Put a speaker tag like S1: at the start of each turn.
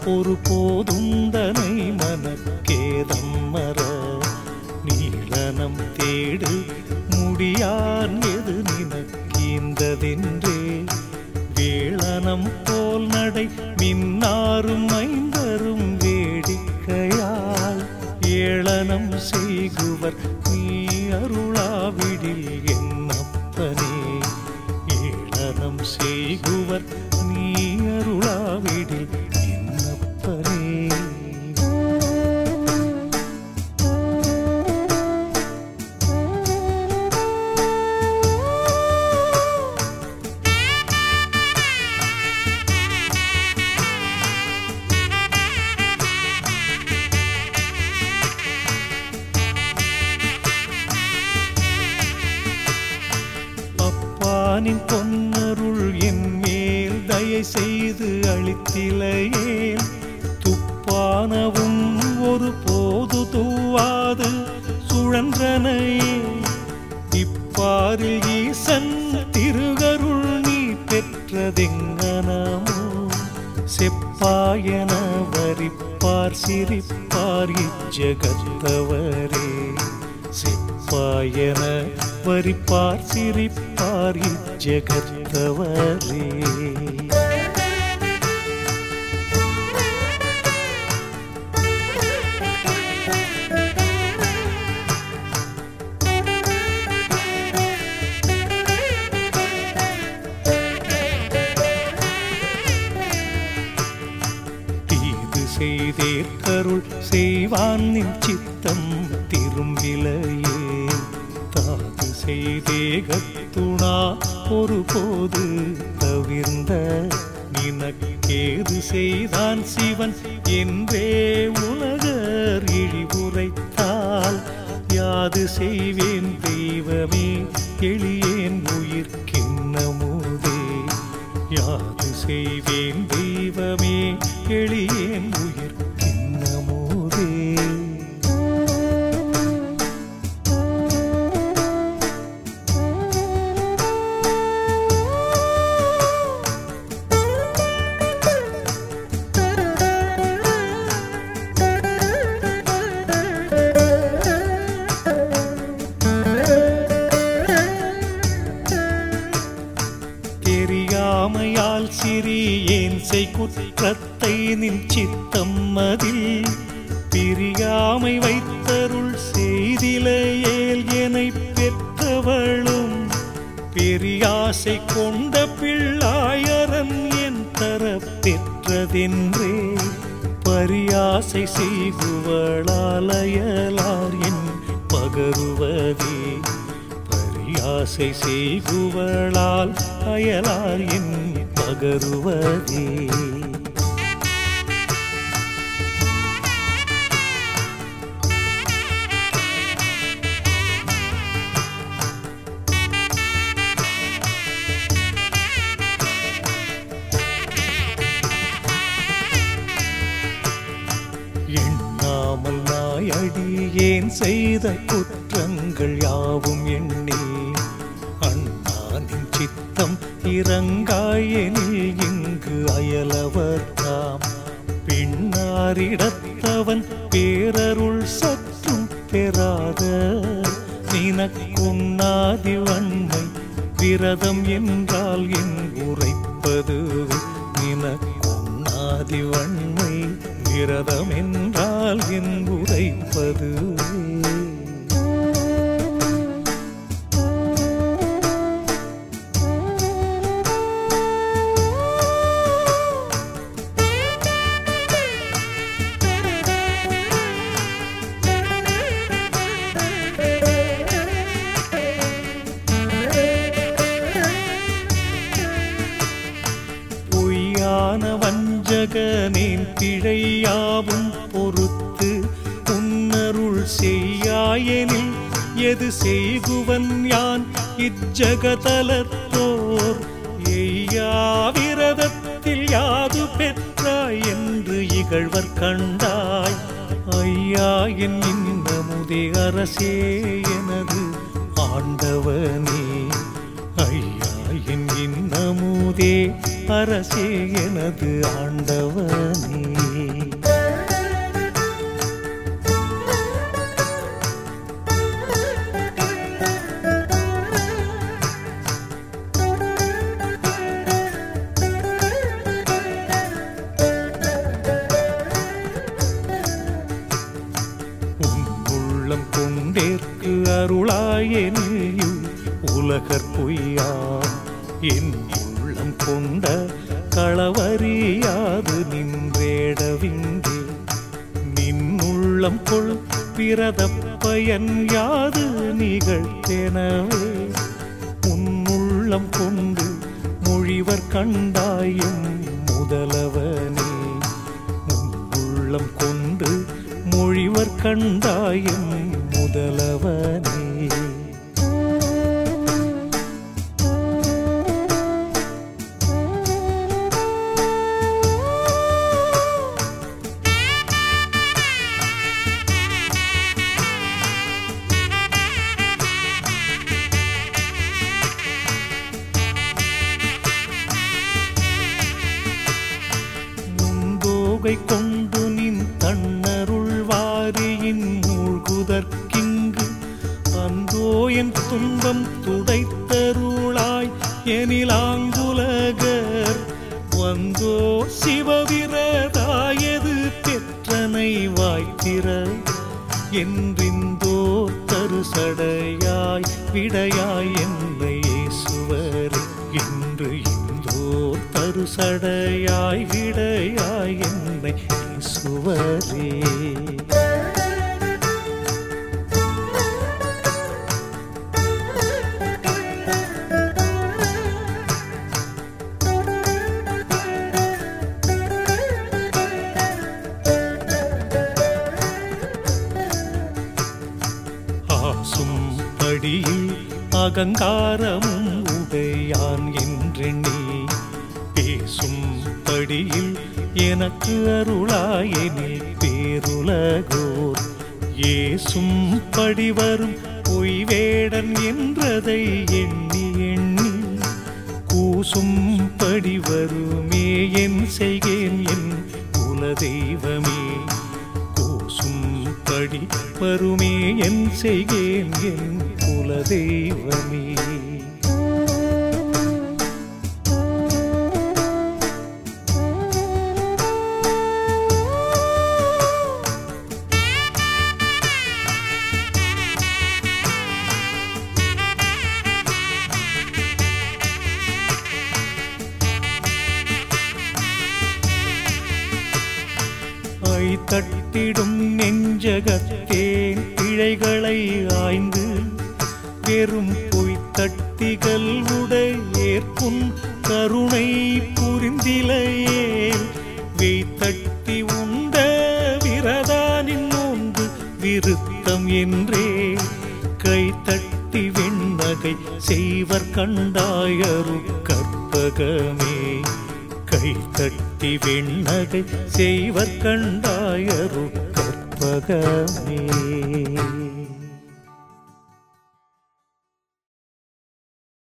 S1: ஒரு போதுந்தனை மனக்கேதம் மற நீளனம் தேடு முடியான் எது நினக்கீந்ததென்றே வேளனம் போல் நடை மின்னாரும் ஐந்தரும் வேடிக்கையால் ஏளனம் செய்குவர் நீ அருளாவிடில் என்னப்பனே ஏளனம் செய்குவர் நீ அருளாவிடில் என்னப்பனே அப்பானின் பொன்னருள் என் மேல் தயை செய்து அளித்திலையேன் துப்பானவும் ஒரு போது தூவாது சுழன்றனையே இப்பாரில் ஈசன் திருகருள் நீ பெற்றதெங்கனமோ செப்பாயன வரிப்பார் சிரிப்பார் இஜகத்தவரே செப்பாயன வரிப்பார் சிரிப்பார் இஜகத்தவரே தீது செய்தேற்கருள் செய்வான் நின் சித்தம் திரும்பிலையே தாது செய்தேகத்துணா ஒரு போது தவிர்ந்த நினக்கேது செய்தான் சிவன் என்றே உலகர் இழிவுரைத்தால் யாது செய்வேன் தெய்வமே எளியேன் உயிர்க்கின்னமுதே யாது செய்வேன் தெய்வமே எளியேன் உயிர்க்கின்னமுதே தெரியாமையால் சிறியேன் செய் குற்றத்தை நின் சித்தம் அதில் பிரியாமை வைத்தருள் செய்திலையேல் எனை பெற்றவளும் பெரியாசை கொண்ட பிள்ளாயரன் என் தர பெற்றதென்றே பரியாசை செய்குவளாலயலார் என் பகருவதே பரியாசை செய்குவளால் அயலார் என் பகருவதே எண்ணாமல் நாயடி ஏன் செய்த குற்றங்கள் யாவும் எண்ணி அண்ணானின் சித்தம் இறங்காயெனில் இங்கு அயலவர் தாம் பின்னாரிடத்தவன் பேரருள் சற்றும் பெறாத நினக்குண்ணாதி வன்மை விரதம் என்றால் என் உரைப்பது நினக்குண்ணாதி வன்மை விரதம் என்றால் என் உரைப்பது பொய்யான வஞ்சகனேன் பிழையாவும் பொறுத்து உன்னருள் செய்யாயெனில் எது செய்குவன் யான் இச்சகதலத்தோர் எய்யாவிரதத்தில் யாது பெற்றாய் என்று இகழ்வர் கண்டாய் ஐயா என் இன்னமுதே அரசே எனது ஆண்டவனே ஐயா என் இன்னமுதே அரசே எனது ஆண்டவனே அருளாயெனில் உலகற் பொய்யாம் என் உள்ளம் கொண்ட களவறியாது நின்றேடவிங்கே நின்னுள்ளம் கொள் பிறத பயன் யாது நிகழ்த்தெனவே உன்னுள்ளம் கொண்டு மொழிவர் கண்டாயும் முதலவனே உள்ளம் கொண்டு மொழிவர் கண்டாயும் முதலவனே முன்போகை கொண்டு நின் தன்னருள் வாரியின் மூழ்குதற்கிங்கு அந்தோ என் துன்பம் துடைத்தருளாய் எனிலாங்குலகர் வந்தோ சிவவிரதாயது பெற்றனை வாய்த்திர என்றிந்தோ தருசடையாய் விடையாய் என்னை இயேசுவரே என்று இந்தோர் தருசடையாய் விடையாய் என்னை இயேசுவரே ஆசும் படியில் அகங்காரமும் உடையான் என்றெண்ணி பேசும் படியில் எனக்கு அருளாயெனில் பேருலகோர் ஏசும் படி வரும் பொய் வேடன் என்றதை எண்ணி எண்ணி கூசும் படி வருமே என் செய்கேன் என் குலதெய்வமே கூசும் படி வருமே என் செய்கேன் என் குலதெய்வமே ஐ தட்டிடும் நெஞ்சகத்தேன் பிழைகளை ஆய்ந்து பெரும் பொய் தட்டிகள் உடையேற்கும் கருணை புரிந்திலையே வெய் தட்டி உண்ட விரதானின் நோன்பு விருத்தம் என்றே கை தட்டி வெண்ணகை செய்வர் கண்டாயரு கற்பகமே கை தட்டி வெண்ணகை செய்வர் கண்டாயரு கற்பகமே